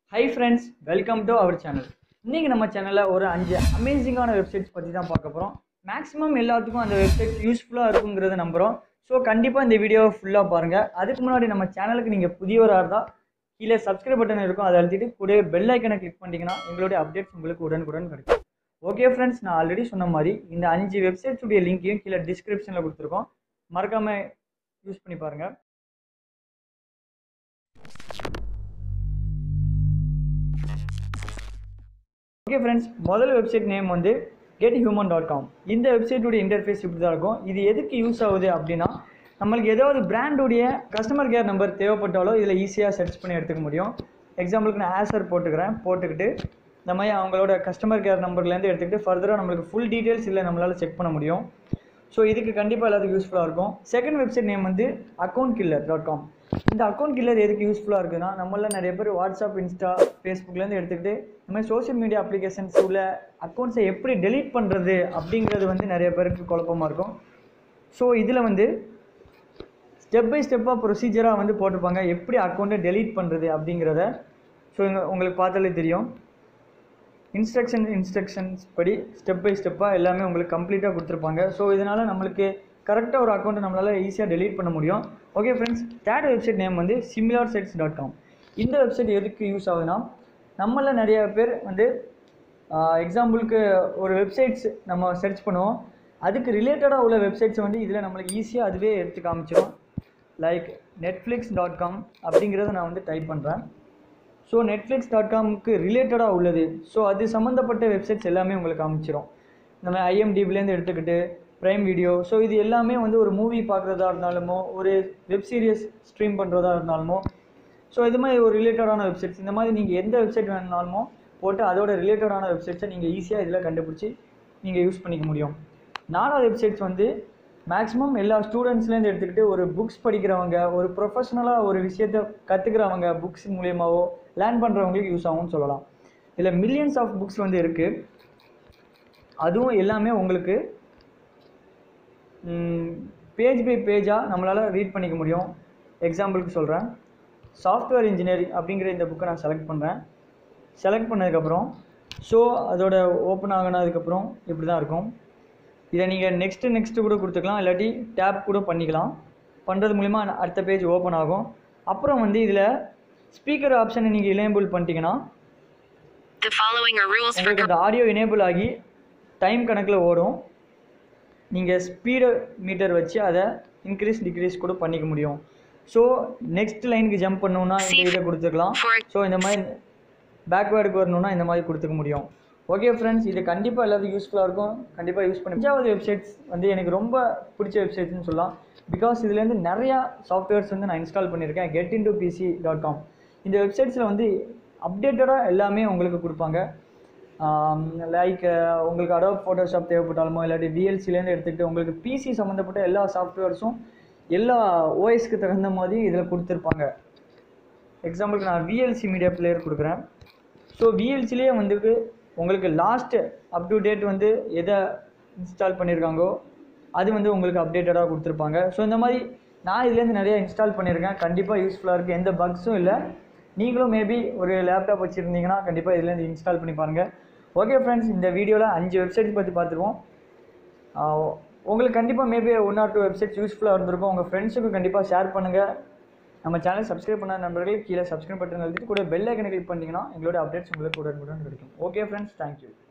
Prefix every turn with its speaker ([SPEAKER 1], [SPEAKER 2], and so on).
[SPEAKER 1] high friends welcome to our channel இன்றைக்கி நம்ம சேனலில் ஒரு அஞ்சு அமேசிங்கான வெப்சைட்ஸ் பற்றி தான் பார்க்க போகிறோம் மேக்ஸிமம் எல்லாத்துக்கும் அந்த வெப்சைட்ஸ் யூஸ்ஃபுல்லாக இருக்குங்கிறத நம்புகிறோம் ஸோ கண்டிப்பாக இந்த வீடியோவை ஃபுல்லாக பாருங்கள் அதுக்கு முன்னாடி நம்ம சேனலுக்கு நீங்கள் புதியவராக இருந்தால் கீழே சப்ஸ்கிரைப் பட்டன் இருக்கும் அதை அழுத்திட்டு கூடவே பெல் ஐக்கனை கிளிக் பண்ணிட்டீங்கன்னா எங்களுடைய அப்டேட்ஸ் உங்களுக்கு உடனுக்குடன் கிடைக்கும் ஓகே ஃப்ரெண்ட்ஸ் நான் ஆல்ரெடி சொன்ன மாதிரி இந்த அஞ்சு வெப்சைட்ஸுடைய லிங்க்கையும் கீழே டிஸ்கிரிப்ஷனில் கொடுத்துருக்கோம் மறக்காமல் யூஸ் பண்ணி பாருங்கள் ஓகே ஃப்ரெண்ட்ஸ் முதல் வெப்சைட் நேம் வந்து கெட் ஹியூமன் டாட் காம் இந்த வெப்சைட்டுடைய இன்டர்ஃபேஸ் இப்படி தான் இருக்கும் இது எதுக்கு யூஸ் ஆகுது அப்படின்னா நம்மளுக்கு ஏதாவது பிராண்டுடைய கஸ்டமர் கேர் நம்பர் தேவைப்பட்டாலோ இதில் ஈஸியாக சர்ச் பண்ணி எடுத்துக்க முடியும் எக்ஸாம்பிளுக்கு நான் ஆசர் போட்டுக்கிறேன் போட்டுக்கிட்டு இந்த மாதிரி அவங்களோட கஸ்டமர் கேர் நம்பர்லேருந்து எடுத்துக்கிட்டு ஃபர்தராக நம்மளுக்கு ஃபுல் டீட்டெயில்ஸ் இல்லை நம்மளால் செக் பண்ண முடியும் ஸோ இதுக்கு கண்டிப்பாக எல்லாத்துக்கும் யூஸ்ஃபுல்லாக இருக்கும் செகண்ட் வெப்சைட் நேம் வந்து அக்கௌண்ட் கில்லர் டாட் காம் இந்த அக்கௌண்ட் கில்லர் எதுக்கு யூஸ்ஃபுல்லாக இருக்குன்னா நம்மள நிறைய பேர் வாட்ஸ்அப் இன்ஸ்டா ஃபேஸ்புக்லேருந்து எடுத்துக்கிட்டு இந்த மாதிரி சோஷியல் மீடியா அப்ளிகேஷன்ஸ் உள்ள அக்கௌண்ட்ஸை எப்படி டெலீட் பண்ணுறது அப்படிங்கிறது வந்து நிறைய பேருக்கு குழப்பமாக இருக்கும் ஸோ இதில் வந்து ஸ்டெப் பை ஸ்டெப்பாக ப்ரொசீஜராக வந்து போட்டிருப்பாங்க எப்படி அக்கௌண்ட்டை டெலீட் பண்ணுறது அப்படிங்கிறத ஸோ உங்களுக்கு பார்த்தாலே தெரியும் இன்ஸ்ட்ரக்ஷன் இன்ஸ்ட்ரக்ஷன்ஸ் படி ஸ்டெப் பை ஸ்டெப்பாக எல்லாமே உங்களுக்கு கம்ப்ளீட்டாக கொடுத்துருப்பாங்க ஸோ இதனால் நம்மளுக்கு கரெக்டாக ஒரு அக்கௌண்ட்டை நம்மளால் ஈஸியாக டெலீட் பண்ண முடியும் okay friends third website name வந்து சிமிலார் செட்ஸ் டாட் காம் இந்த வெப்சைட் எதுக்கு யூஸ் ஆகுதுன்னா நம்மள நிறைய பேர் வந்து எக்ஸாம்பிளுக்கு ஒரு வெப்சைட்ஸ் நம்ம சர்ச் பண்ணுவோம் அதுக்கு ரிலேட்டடாக உள்ள வெப்சைட்ஸ் வந்து இதில் நம்மளுக்கு ஈஸியாக அதுவே எடுத்து காமிச்சிடும் லைக் நெட்ஃப்ளிக்ஸ் டாட் காம் அப்படிங்கிறத நான் வந்து டைப் பண்ணுறேன் ஸோ நெட்ஃப்ளிக்ஸ் டாட் காம்க்கு ரிலேட்டடாக உள்ளது ஸோ அது சம்மந்தப்பட்ட வெப்சைட்ஸ் எல்லாமே உங்களுக்கு காமிச்சிடும் இந்த மாதிரி ஐஎம்டிபிலேருந்து எடுத்துக்கிட்டு ப்ரைம் வீடியோ ஸோ இது எல்லாமே வந்து ஒரு மூவி பார்க்குறதா இருந்தாலுமோ ஒரு வெப் சீரியஸ் ஸ்ட்ரீம் பண்ணுறதா இருந்தாலுமோ ஸோ இது மாதிரி ஒரு ரிலேட்டடான வெப்சைட்ஸ் இந்த மாதிரி நீங்கள் எந்த வெப்சைட் வேணுனாலுமோ போட்டு அதோட ரிலேட்டடான வெப்சைட்ஸை நீங்கள் ஈஸியாக இதில் கண்டுபிடிச்சி நீங்கள் யூஸ் பண்ணிக்க முடியும் நாலாவது வெப்சைட்ஸ் வந்து மேக்ஸிமம் எல்லா ஸ்டூடெண்ட்ஸ்லேருந்து எடுத்துக்கிட்டு ஒரு புக்ஸ் படிக்கிறவங்க ஒரு ப்ரொஃபஷ்னலாக ஒரு விஷயத்தை கற்றுக்கிறவங்க புக்ஸ் மூலியமாகவோ லேர்ன் பண்ணுறவங்களுக்கு யூஸ் ஆகும்னு சொல்லலாம் இதில் மில்லியன்ஸ் ஆஃப் புக்ஸ் வந்து இருக்குது அதுவும் எல்லாமே உங்களுக்கு பேஜ் பை பேஜாக நம்மளால் ரீட் பண்ணிக்க முடியும் எக்ஸாம்பிளுக்கு சொல்கிறேன் சாஃப்ட்வேர் இன்ஜினியரிங் அப்படிங்கிற இந்த புக்கை நான் செலக்ட் பண்ணுறேன் செலக்ட் பண்ணதுக்கப்புறம் ஸோ அதோட ஓப்பன் ஆகினதுக்கப்புறம் இப்படி தான் இருக்கும் இதை நீங்கள் நெக்ஸ்ட்டு நெக்ஸ்ட்டு கூட கொடுத்துக்கலாம் இல்லாட்டி டேப் கூட பண்ணிக்கலாம் பண்ணுறது மூலிமா அடுத்த பேஜ் ஓப்பன் ஆகும் அப்புறம் வந்து இதில் ஸ்பீக்கர் ஆப்ஷனை நீங்கள் இனேபிள் பண்ணிட்டீங்கன்னா
[SPEAKER 2] The following are rules for
[SPEAKER 1] உங்களுக்கு இந்த ஆடியோ எனேபிள் ஆகி டைம் கணக்கில் ஓடும் நீங்கள் ஸ்பீடு மீட்டர் வச்சு அதை இன்க்ரீஸ் டிக்ரீஸ் கூட பண்ணிக்க முடியும் ஸோ நெக்ஸ்ட் லைனுக்கு ஜம்ப் பண்ணணுன்னா இந்த இதை கொடுத்துக்கலாம் ஸோ இந்த மாதிரி பேக்வேர்டுக்கு வரணும்னா இந்த மாதிரி கொடுத்துக்க முடியும் ஓகே ஃப்ரெண்ட்ஸ் இது கண்டிப்பாக எல்லாத்துக்கும் யூஸ்ஃபுல்லாக இருக்கும் கண்டிப்பாக யூஸ் பண்ணி அஞ்சாவது வெப்சைட்ஸ் வந்து எனக்கு ரொம்ப பிடிச்ச வெப்சைட்ஸ்னு சொல்லலாம் பிகாஸ் இதுலேருந்து நிறையா சாஃப்ட்வேர்ஸ் வந்து நான் இன்ஸ்டால் பண்ணியிருக்கேன் get into PC dot com இந்த வெப்சைட்ஸில் வந்து அப்டேட்டடாக எல்லாமே உங்களுக்கு கொடுப்பாங்க லைக் உங்களுக்கு அடோப் ஃபோட்டோஷாப் தேவைப்பட்டாலுமோ இல்லாட்டி விஎல்சிலேருந்து எடுத்துக்கிட்டு உங்களுக்கு பிசி சம்மந்தப்பட்ட எல்லா சாஃப்ட்வேர்ஸும் எல்லா ஓஎஸ்க்கு தகுந்த மாதிரி இதில் கொடுத்துருப்பாங்க எக்ஸாம்பிளுக்கு நான் விஎல்சி மீடியா பிளேயர் கொடுக்குறேன் ஸோ விஎல்சிலேயே வந்துட்டு உங்களுக்கு லாஸ்ட்டு அப் டு டேட் வந்து எதை இன்ஸ்டால் பண்ணியிருக்காங்கோ அது வந்து உங்களுக்கு அப்டேட்டடாக கொடுத்துருப்பாங்க ஸோ இந்த மாதிரி நான் இதுலேருந்து நிறைய இன்ஸ்டால் பண்ணியிருக்கேன் கண்டிப்பாக யூஸ்ஃபுல்லாக இருக்குது எந்த பக்ஸும் இல்லை நீங்களும் மேபி ஒரு லேப்டாப் வச்சுருந்தீங்கன்னா கண்டிப்பாக இதுலேருந்து இன்ஸ்டால் பண்ணி பாருங்கள் ஓகே ஃப்ரெண்ட்ஸ் இந்த வீடியோவில் அஞ்சு வெப்சைட்ஸ் பற்றி பார்த்துருவோம் ஆஹ் உங்களுக்கு கண்டிப்பாக maybe one or two websites யூஸ்ஃபுல்லாக இருந்திருக்கும் உங்கள் ஃப்ரெண்ட்ஸுக்கு கண்டிப்பாக ஷேர் பண்ணுங்கள் நம்ம சேனல் சப்ஸ்கிரைப் பண்ண நண்பர்கள் கீழே சப்ஸ்கிரைப் பட்டன் அழுத்திட்டு கூட பெல் ஐக்கனை கிளிக் பண்ணிங்கன்னா எங்களோட அப்டேட்ஸ் உங்களுக்கு உடனுக்குடன் கிடைக்கும் ஓகே ஃப்ரெண்ட்ஸ் தேங்க்யூ